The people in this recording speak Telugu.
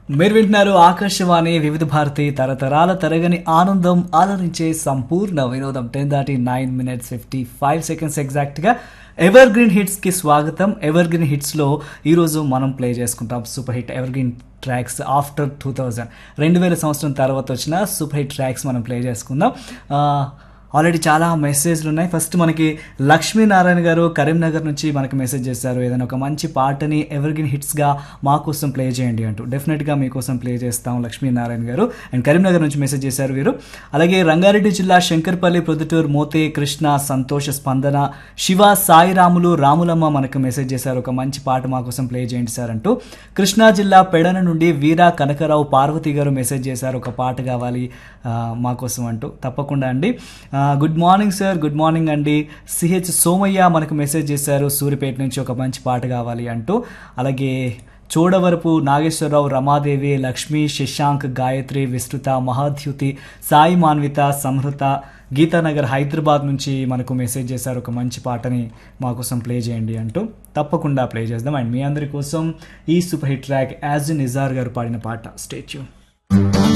మీరు వింటున్నారు ఆకాశవాణి వివిధ భారతి తరతరాల తరగని ఆనందం ఆలరించే సంపూర్ణ వినోదం టెన్ దాటి nine minutes fifty five seconds ఎగ్జాక్ట్గా ఎవర్ గ్రీన్ హిట్స్కి స్వాగతం ఎవర్ గ్రీన్ హిట్స్లో ఈరోజు మనం ప్లే చేసుకుంటాం super hit evergreen tracks after two thousand రెండు వేల సంవత్సరం తర్వాత వచ్చిన సూపర్ హిట్ ట్రాక్స్ మనం ప్లే చేసుకుందాం ఆ, ఆల్రెడీ చాలా మెసేజ్లు ఉన్నాయి ఫస్ట్ మనకి లక్ష్మీనారాయణ గారు కరీంనగర్ నుంచి మనకి మెసేజ్ చేశారు ఏదైనా ఒక మంచి పాటని ఎవర్గ్రీన్ హిట్స్గా మా కోసం ప్లే చేయండి అంటూ డెఫినెట్గా మీకోసం ప్లే చేస్తాం లక్ష్మీనారాయణ గారు అండ్ కరీంనగర్ నుంచి మెసేజ్ చేశారు వీరు అలాగే రంగారెడ్డి జిల్లా శంకర్పల్లి ప్రొద్దుటూరు మోతే కృష్ణ సంతోష స్పందన శివ సాయిరాములు రాములమ్మ మనకు మెసేజ్ చేశారు ఒక మంచి పాట మా కోసం ప్లే చేయండి సార్ అంటూ కృష్ణా జిల్లా పెడన నుండి వీరా కనకరావు పార్వతి గారు మెసేజ్ చేశారు ఒక పాట కావాలి ఆ, మా కోసం అంటూ తప్పకుండా అండి ఆ, good morning sir good morning అండి సిహెచ్ సోమయ్య మనకు మెసేజ్ చేశారు సూరిపేట నుంచి ఒక మంచి పాట కావాలి అంటూ అలాగే చోడవరపు నాగేశ్వరరావు రమాదేవి లక్ష్మి శశాంక్ గాయత్రి విస్తృత మహాద్యుతి సాయి మాన్విత సంహృత గీతానగర్ హైదరాబాద్ నుంచి మనకు మెసేజ్ చేశారు ఒక మంచి పాటని మా కోసం ప్లే చేయండి అంటూ తప్పకుండా ప్లే చేద్దాం అండ్ మీ అందరి కోసం ఈ super hit track as Nizar garu పాడిన పాట స్టేచ్యూ